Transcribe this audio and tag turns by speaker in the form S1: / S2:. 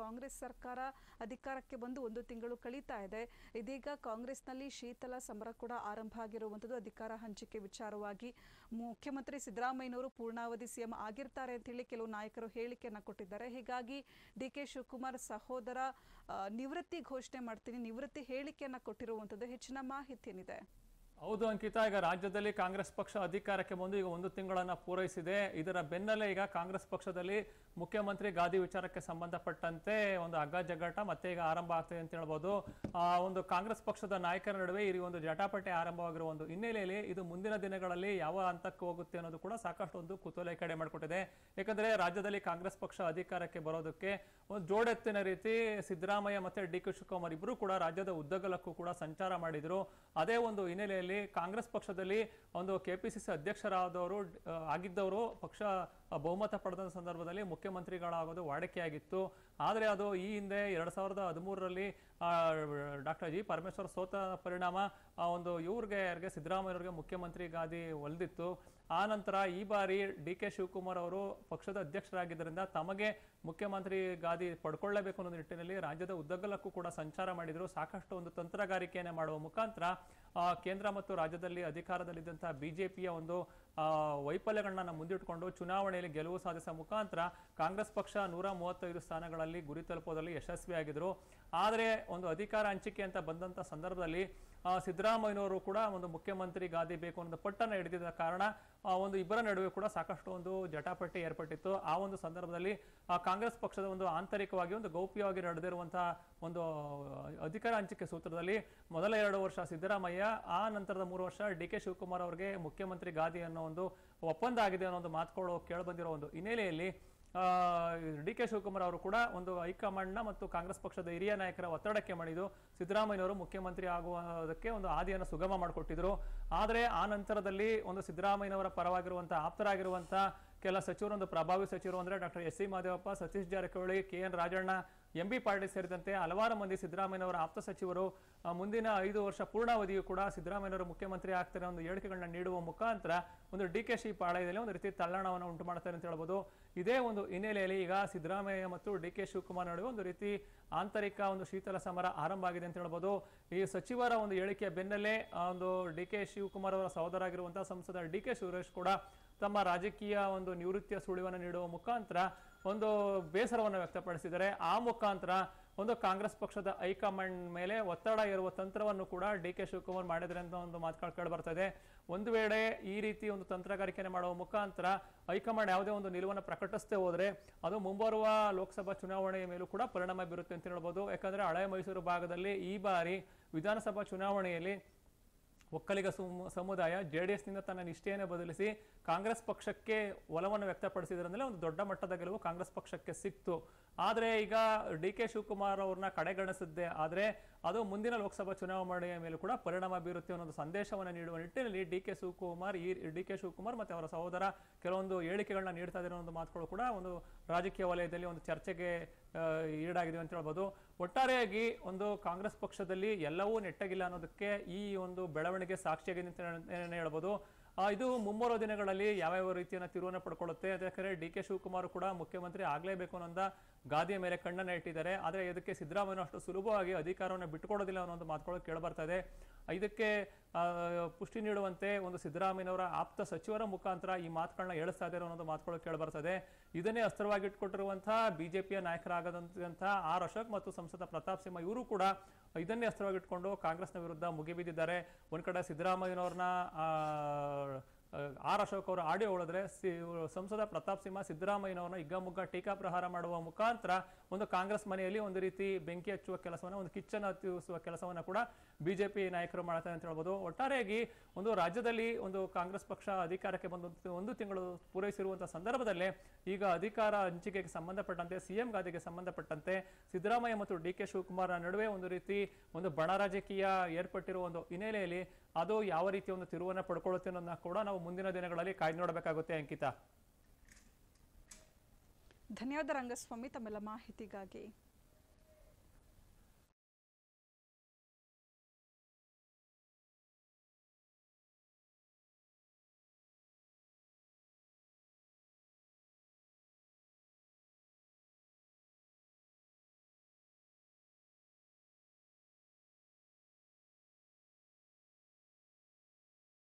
S1: ಕಾಂಗ್ರೆಸ್ ಸರ್ಕಾರ ಅಧಿಕಾರಕ್ಕೆ ಬಂದು ಒಂದು ತಿಂಗಳು ಕಳೀತಾ ಇದೆ ಇದೀಗ ಕಾಂಗ್ರೆಸ್ನಲ್ಲಿ ಶೀತಲ ಸಮರ ಕೂಡ ಆರಂಭ ಆಗಿರುವಂಥದ್ದು ಅಧಿಕಾರ ಹಂಚಿಕೆ ವಿಚಾರವಾಗಿ ಮುಖ್ಯಮಂತ್ರಿ ಸಿದ್ದರಾಮಯ್ಯನವರು ಪೂರ್ಣಾವಧಿ ಸಿಎಂ ಆಗಿರ್ತಾರೆ ಅಂತ ಹೇಳಿ ಕೆಲವು ನಾಯಕರು ಹೇಳಿಕೆಯನ್ನ ಕೊಟ್ಟಿದ್ದಾರೆ ಹೀಗಾಗಿ ಡಿ ಕೆ ಶಿವಕುಮಾರ್ ಸಹೋದರ ಆ, ನಿವೃತ್ತಿ ಘೋಷಣೆ ಮಾಡ್ತೀನಿ ನಿವೃತ್ತಿ ಹೇಳಿಕೆಯನ್ನ ಕೊಟ್ಟಿರುವಂಥದ್ದು ಹೆಚ್ಚಿನ ಮಾಹಿತಿ ಏನಿದೆ
S2: ಹೌದು ಅಂಕಿತಾ ಈಗ ರಾಜ್ಯದಲ್ಲಿ ಕಾಂಗ್ರೆಸ್ ಪಕ್ಷ ಅಧಿಕಾರಕ್ಕೆ ಬಂದು ಈಗ ಒಂದು ತಿಂಗಳನ್ನ ಪೂರೈಸಿದೆ ಇದರ ಬೆನ್ನಲ್ಲೇ ಈಗ ಕಾಂಗ್ರೆಸ್ ಪಕ್ಷದಲ್ಲಿ ಮುಖ್ಯಮಂತ್ರಿ ಗಾದಿ ವಿಚಾರಕ್ಕೆ ಸಂಬಂಧಪಟ್ಟಂತೆ ಒಂದು ಹಗ್ಗ ಜಗ್ಗಾಟ ಮತ್ತೆ ಈಗ ಆರಂಭ ಆಗ್ತದೆ ಅಂತ ಹೇಳ್ಬೋದು ಆ ಒಂದು ಕಾಂಗ್ರೆಸ್ ಪಕ್ಷದ ನಾಯಕರ ನಡುವೆ ಈ ಒಂದು ಜಟಾಪಟಿ ಆರಂಭವಾಗಿರುವ ಒಂದು ಹಿನ್ನೆಲೆಯಲ್ಲಿ ಇದು ಮುಂದಿನ ದಿನಗಳಲ್ಲಿ ಯಾವ ಹಂತಕ್ಕೆ ಹೋಗುತ್ತೆ ಅನ್ನೋದು ಕೂಡ ಸಾಕಷ್ಟು ಒಂದು ಕುತೂಹಲ ಕಡೆ ಮಾಡಿಕೊಟ್ಟಿದೆ ಯಾಕಂದ್ರೆ ರಾಜ್ಯದಲ್ಲಿ ಕಾಂಗ್ರೆಸ್ ಪಕ್ಷ ಅಧಿಕಾರಕ್ಕೆ ಬರೋದಕ್ಕೆ ಒಂದು ಜೋಡೆತ್ತಿನ ರೀತಿ ಸಿದ್ದರಾಮಯ್ಯ ಮತ್ತೆ ಡಿ ಕೆ ಶಿವಕುಮಾರ್ ಇಬ್ಬರು ಕೂಡ ರಾಜ್ಯದ ಉದ್ದಗಲಕ್ಕೂ ಕೂಡ ಸಂಚಾರ ಮಾಡಿದ್ರು ಅದೇ ಒಂದು ಹಿನ್ನೆಲೆಯಲ್ಲಿ ಕಾಂಗ್ರೆಸ್ ಪಕ್ಷದಲ್ಲಿ ಒಂದು ಕೆಪಿಸಿಸಿ ಅಧ್ಯಕ್ಷರಾದವರು ಆ, ಆಗಿದ್ದವರು ಪಕ್ಷ ಬಹುಮತ ಪಡೆದ ಸಂದರ್ಭದಲ್ಲಿ ಮುಖ್ಯಮಂತ್ರಿಗಳಾಗೋದು ವಾಡಿಕೆಯಾಗಿತ್ತು ಆದರೆ ಅದು ಈ ಹಿಂದೆ ಎರಡ್ ಸಾವಿರದ ಹದಿಮೂರರಲ್ಲಿ ಡಾಕ್ಟರ್ ಜಿ ಪರಮೇಶ್ವರ್ ಸೋತ ಪರಿಣಾಮ ಆ ಒಂದು ಇವ್ರಿಗೆ ಯಾರಿಗೆ ಸಿದ್ದರಾಮಯ್ಯವ್ರಿಗೆ ಮುಖ್ಯಮಂತ್ರಿ ಗಾದಿ ಒಲ್ದಿತ್ತು ಆ ನಂತರ ಈ ಬಾರಿ ಡಿ ಕೆ ಶಿವಕುಮಾರ್ ಅವರು ಪಕ್ಷದ ಅಧ್ಯಕ್ಷರಾಗಿದ್ದರಿಂದ ತಮಗೆ ಮುಖ್ಯಮಂತ್ರಿ ಗಾದಿ ಪಡ್ಕೊಳ್ಳೇಬೇಕು ಅನ್ನೋ ನಿಟ್ಟಿನಲ್ಲಿ ರಾಜ್ಯದ ಉದ್ದಗಲಕ್ಕೂ ಕೂಡ ಸಂಚಾರ ಮಾಡಿದ್ರು ಸಾಕಷ್ಟು ಒಂದು ತಂತ್ರಗಾರಿಕೆಯನ್ನು ಮಾಡುವ ಮುಖಾಂತರ ಆ, ಕೇಂದ್ರ ಮತ್ತು ರಾಜ್ಯದಲ್ಲಿ ಅಧಿಕಾರದಲ್ಲಿದ್ದಂತಹ ಬಿಜೆಪಿಯ ಒಂದು ಆ, ವೈಫಲ್ಯಗಳನ್ನ ಮುಂದಿಟ್ಟುಕೊಂಡು ಚುನಾವಣೆಯಲ್ಲಿ ಗೆಲುವು ಸಾಧಿಸುವ ಮುಖಾಂತರ ಕಾಂಗ್ರೆಸ್ ಪಕ್ಷ ನೂರ ಮೂವತ್ತೈದು ಸ್ಥಾನಗಳಲ್ಲಿ ಗುರಿ ತಲುಪುವುದರಲ್ಲಿ ಯಶಸ್ವಿಯಾಗಿದ್ರು ಆದರೆ ಒಂದು ಅಧಿಕಾರ ಹಂಚಿಕೆ ಅಂತ ಬಂದಂತ ಸಂದರ್ಭದಲ್ಲಿ ಆ, ಸಿದ್ದರಾಮಯ್ಯನವರು ಕೂಡ ಒಂದು ಮುಖ್ಯಮಂತ್ರಿ ಗಾದಿ ಬೇಕು ಅನ್ನೋ ಪಟ್ಟನ್ನು ಹಿಡಿದಿದ್ದ ಕಾರಣ ಆ, ಒಂದು ಇಬ್ಬರ ನಡುವೆ ಕೂಡ ಸಾಕಷ್ಟು ಒಂದು ಜಟಾಪಟಿ ಏರ್ಪಟ್ಟಿತ್ತು ಆ ಒಂದು ಸಂದರ್ಭದಲ್ಲಿ ಆ, ಕಾಂಗ್ರೆಸ್ ಪಕ್ಷದ ಒಂದು ಆಂತರಿಕವಾಗಿ ಒಂದು ಗೌಪ್ಯವಾಗಿ ನಡೆದಿರುವಂತಹ ಒಂದು ಅಧಿಕಾರ ಹಂಚಿಕೆ ಸೂತ್ರದಲ್ಲಿ ಮೊದಲ ಎರಡು ವರ್ಷ ಸಿದ್ದರಾಮಯ್ಯ ಆ ನಂತರದ ಮೂರು ವರ್ಷ ಡಿ ಕೆ ಶಿವಕುಮಾರ್ ಅವರಿಗೆ ಮುಖ್ಯಮಂತ್ರಿ ಗಾದಿ ಅನ್ನೋ ಒಂದು ಒಪ್ಪಂದ ಆಗಿದೆ ಅನ್ನೋ ಒಂದು ಮಾತುಗಳು ಕೇಳಿಬಂದಿರೋ ಒಂದು ಹಿನ್ನೆಲೆಯಲ್ಲಿ ಡಿ ಕೆ ಶಿವಕುಮಾರ್ ಅವರು ಕೂಡ ಒಂದು ಹೈಕಮಾಂಡ್ನ ಮತ್ತು ಕಾಂಗ್ರೆಸ್ ಪಕ್ಷದ ಹಿರಿಯ ನಾಯಕರ ಒತ್ತಡಕ್ಕೆ ಮಣಿದು ಸಿದ್ದರಾಮಯ್ಯನವರು ಮುಖ್ಯಮಂತ್ರಿ ಆಗುವುದಕ್ಕೆ ಒಂದು ಹಾದಿಯನ್ನು ಸುಗಮ ಮಾಡಿಕೊಟ್ಟಿದ್ರು ಆದರೆ ಆ ನಂತರದಲ್ಲಿ ಒಂದು ಸಿದ್ದರಾಮಯ್ಯನವರ ಪರವಾಗಿರುವಂತಹ ಆಪ್ತರಾಗಿರುವಂತಹ ಕೆಲ ಸಚಿವರು ಒಂದು ಪ್ರಭಾವಿ ಸಚಿವರು ಅಂದ್ರೆ doctor S C Mahadevappa Satish Jarkiholi K N Rajanna M B Patil ಸೇರಿದಂತೆ ಹಲವಾರು ಮಂದಿ ಸಿದ್ದರಾಮಯ್ಯನವರ ಆಪ್ತ ಸಚಿವರು ಆ, ಮುಂದಿನ ಐದು ವರ್ಷ ಪೂರ್ಣಾವಧಿಯು ಕೂಡ ಸಿದ್ದರಾಮಯ್ಯನವರು ಮುಖ್ಯಮಂತ್ರಿ ಆಗ್ತಾರೆ ಒಂದು ಹೇಳಿಕೆಗಳನ್ನ ನೀಡುವ ಮುಖಾಂತರ ಒಂದು ಡಿ ಕೆ ಶಿ ಪಾಳಯದಲ್ಲಿ ಒಂದು ರೀತಿ ತಲ್ಲಣವನ್ನು ಉಂಟು ಮಾಡ್ತಾರೆ ಅಂತ ಹೇಳ್ಬೋದು ಇದೇ ಒಂದು ಹಿನ್ನೆಲೆಯಲ್ಲಿ ಈಗ ಸಿದ್ದರಾಮಯ್ಯ ಮತ್ತು ಡಿ ಕೆ ಶಿವಕುಮಾರ್ ನಡುವೆ ಒಂದು ರೀತಿ ಆಂತರಿಕ ಒಂದು ಶೀತಲ ಸಮರ ಆರಂಭ ಆಗಿದೆ ಅಂತ ಹೇಳ್ಬೋದು ಈ ಸಚಿವರ ಒಂದು ಹೇಳಿಕೆಯ ಬೆನ್ನಲ್ಲೇ ಆ ಒಂದು ಡಿ ಕೆ ಶಿವಕುಮಾರ್ ಅವರ ಸಹೋದರಾಗಿರುವಂತಹ ಸಂಸದ ಡಿ ಕೆ ಸುರೇಶ್ ಕೂಡ ತಮ್ಮ ರಾಜಕೀಯ ಒಂದು ನಿವೃತ್ತಿಯ ಸುಳಿವನ್ನು ನೀಡುವ ಮುಖಾಂತರ ಒಂದು ಬೇಸರವನ್ನು ವ್ಯಕ್ತಪಡಿಸಿದ್ದಾರೆ ಆ ಮುಖಾಂತರ ಒಂದು ಕಾಂಗ್ರೆಸ್ ಪಕ್ಷದ ಹೈಕಮಾಂಡ್ ಮೇಲೆ ಒತ್ತಡ ಇರುವ ತಂತ್ರವನ್ನು ಕೂಡ ಡಿ ಕೆ ಶಿವಕುಮಾರ್ ಮಾಡಿದ್ರೆ ಅಂತ ಒಂದು ಮಾತುಗಳು ಕೇಳಿ ಬರ್ತದೆ ಒಂದು ವೇಳೆ ಈ ರೀತಿ ಒಂದು ತಂತ್ರಗಾರಿಕೆಯನ್ನು ಮಾಡುವ ಮುಖಾಂತರ ಹೈಕಮಾಂಡ್ ಯಾವುದೇ ಒಂದು ನಿಲುವನ್ನು ಪ್ರಕಟಿಸದೆ ಹೋದ್ರೆ ಅದು ಮುಂಬರುವ ಲೋಕಸಭಾ ಚುನಾವಣೆಯ ಮೇಲೂ ಕೂಡ ಪರಿಣಾಮ ಬೀರುತ್ತೆ ಅಂತ ಹೇಳ್ಬೋದು ಯಾಕಂದ್ರೆ ಹಳೆ ಮೈಸೂರು ಭಾಗದಲ್ಲಿ ಈ ಬಾರಿ ವಿಧಾನಸಭಾ ಚುನಾವಣೆಯಲ್ಲಿ ಒಕ್ಕಲಿಗ ಸುಮ್- ಸಮುದಾಯ ಜೆ ಡಿ ಎಸ್ನಿಂದ ತನ್ನ ನಿಷ್ಠೆಯನ್ನು ಬದಲಿಸಿ ಕಾಂಗ್ರೆಸ್ ಪಕ್ಷಕ್ಕೆ ಒಲವನ್ನು ವ್ಯಕ್ತಪಡಿಸಿದ್ರಂದ್ರೆ ಒಂದು ದೊಡ್ಡ ಮಟ್ಟದ ಗೆಲುವು ಕಾಂಗ್ರೆಸ್ ಪಕ್ಷಕ್ಕೆ ಸಿಕ್ತು ಆದರೆ ಈಗ ಡಿ ಕೆ ಶಿವಕುಮಾರ್ ಅವ್ರನ್ನ ಕಡೆಗಣಿಸಿದ್ದೆ ಆದರೆ ಅದು ಮುಂದಿನ ಲೋಕಸಭಾ ಚುನಾವಣೆಯ ಮೇಲೆ ಕೂಡ ಪರಿಣಾಮ ಬೀರುತ್ತೆ ಅನ್ನೋ ಒಂದು ಸಂದೇಶವನ್ನು ನೀಡುವ ನಿಟ್ಟಿನಲ್ಲಿ ಡಿ ಕೆ ಶಿವಕುಮಾರ್ ಈ ಡಿ ಕೆ ಶಿವಕುಮಾರ್ ಮತ್ತೆ ಅವರ ಸಹೋದರ ಕೆಲವೊಂದು ಹೇಳಿಕೆಗಳನ್ನ ನೀಡ್ತಾ ಇರೋ ಒಂದು ಮಾತುಗಳು ಕೂಡ ಒಂದು ರಾಜಕೀಯ ವಲಯದಲ್ಲಿ ಒಂದು ಚರ್ಚೆಗೆ ಆ, ಈಡಾಗಿದೆ ಅಂತ ಹೇಳ್ಬೋದು ಒಟ್ಟಾರೆಯಾಗಿ ಒಂದು ಕಾಂಗ್ರೆಸ್ ಪಕ್ಷದಲ್ಲಿ ಎಲ್ಲವೂ ನೆಟ್ಟಗಿಲ್ಲ ಅನ್ನೋದಕ್ಕೆ ಈ ಒಂದು ಬೆಳವಣಿಗೆ ಸಾಕ್ಷಿಯಾಗಿದೆ ಅಂತ ಏನ್ ಹೇಳ್ಬೋದು ಆ, ಇದು ಮುಂಬರುವ ದಿನಗಳಲ್ಲಿ ಯಾವ್ಯಾವ ರೀತಿಯನ್ನ ತಿರುವನ್ನ ಪಡ್ಕೊಳ್ಳುತ್ತೆ ಯಾಕಂದ್ರೆ ಡಿ ಕೆ ಶಿವಕುಮಾರ್ ಕೂಡ ಮುಖ್ಯಮಂತ್ರಿ ಆಗ್ಲೇಬೇಕು ಅನ್ನೋ ಗಾದಿಯ ಮೇಲೆ ಕಣ್ಣನ್ನ ಇಟ್ಟಿದ್ದಾರೆ ಆದ್ರೆ ಇದಕ್ಕೆ ಸಿದ್ದರಾಮಯ್ಯ ಅಷ್ಟು ಸುಲಭವಾಗಿ ಅಧಿಕಾರವನ್ನು ಬಿಟ್ಟುಕೊಡೋದಿಲ್ಲ ಅನ್ನೋ ಒಂದು ಮಾತುಗಳು ಕೇಳಬರ್ತಾ ಇದೆ ಇದಕ್ಕೆ ಆ, ಪುಷ್ಟಿ ನೀಡುವಂತೆ ಒಂದು ಸಿದ್ದರಾಮಯ್ಯನವರ ಆಪ್ತ ಸಚಿವರ ಮುಖಾಂತರ ಈ ಮಾತುಗಳನ್ನ ಹೇಳಿಸ್ತಾ ಇದ್ದಾರೆ ಅನ್ನೋ ಒಂದು ಮಾತುಗಳು ಕೇಳಬರ್ತದೆ ಇದನ್ನೇ ಅಸ್ತ್ರವಾಗಿ ಇಟ್ಕೊಟ್ಟಿರುವಂತಹ ಬಿಜೆಪಿಯ ನಾಯಕರಾಗದಂತಹ ಆರ್ ಅಶೋಕ್ ಮತ್ತು ಸಂಸದ ಪ್ರತಾಪ್ ಸಿಂಹ ಇವರು ಕೂಡ ಇದನ್ನೇ ಅಸ್ತ್ರವಾಗಿ ಇಟ್ಕೊಂಡು ಕಾಂಗ್ರೆಸ್ನ ವಿರುದ್ಧ ಮುಗಿಬಿದ್ದಿದ್ದಾರೆ ಒಂದ್ ಕಡೆ ಸಿದ್ದರಾಮಯ್ಯನವ್ರನ್ನ ಆ, ಆರ್ ಅಶೋಕ್ ಅವರು ಆಡಿಯೋ ಹೊಡೆದ್ರೆ ಸಿ- ಸಂಸದ ಪ್ರತಾಪ್ ಸಿಂಹ ಸಿದ್ದರಾಮಯ್ಯನವರನ್ನ ಹಿಗ್ಗಮುಗ್ಗ ಟೀಕಾ ಪ್ರಹಾರ ಮಾಡುವ ಮುಖಾಂತರ ಒಂದು ಕಾಂಗ್ರೆಸ್ ಮನೆಯಲ್ಲಿ ಒಂದು ರೀತಿ ಬೆಂಕಿ ಹಚ್ಚುವ ಕೆಲಸವನ್ನ ಒಂದು ಕಿಚ್ಚನ್ನು ಹತ್ತಿಸುವ ಕೆಲಸವನ್ನ ಕೂಡ ಬಿಜೆಪಿ ನಾಯಕರು ಮಾಡ್ತಾರೆ ಅಂತ ಹೇಳ್ಬೋದು ಒಟ್ಟಾರೆಯಾಗಿ ಒಂದು ರಾಜ್ಯದಲ್ಲಿ ಒಂದು ಕಾಂಗ್ರೆಸ್ ಪಕ್ಷ ಅಧಿಕಾರಕ್ಕೆ ಬಂದು ಒಂದು ತಿಂಗಳು ಪೂರೈಸಿರುವಂತಹ ಸಂದರ್ಭದಲ್ಲೇ ಈಗ ಅಧಿಕಾರ ಹಂಚಿಕೆಗೆ ಸಂಬಂಧಪಟ್ಟಂತೆ ಸಿಎಂ ಗಾದಿಗೆ ಸಂಬಂಧಪಟ್ಟಂತೆ ಸಿದ್ದರಾಮಯ್ಯ ಮತ್ತು ಡಿ ಕೆ ಶಿವಕುಮಾರ್ ನಡುವೆ ಒಂದು ರೀತಿ ಒಂದು ಬಣ ರಾಜಕೀಯ ಏರ್ಪಟ್ಟಿರುವ ಒಂದು ಹಿನ್ನೆಲೆಯಲ್ಲಿ ಅದು ಯಾವ ರೀತಿ ಒಂದು ತಿರುವನ್ನ ಪಡ್ಕೊಳ್ಳುತ್ತೆ ಅನ್ನೋದನ್ನ ಕೂಡ ನಾವು ಮುಂದಿನ ದಿನಗಳಲ್ಲಿ ಕಾಯ್ದು ನೋಡಬೇಕಾಗುತ್ತೆ ಅಂಕಿತಾ
S1: ಧನ್ಯವಾದ ರಂಗಸ್ವಾಮಿ ತಮ್ಮೆಲ್ಲ ಮಾಹಿತಿಗಾಗಿ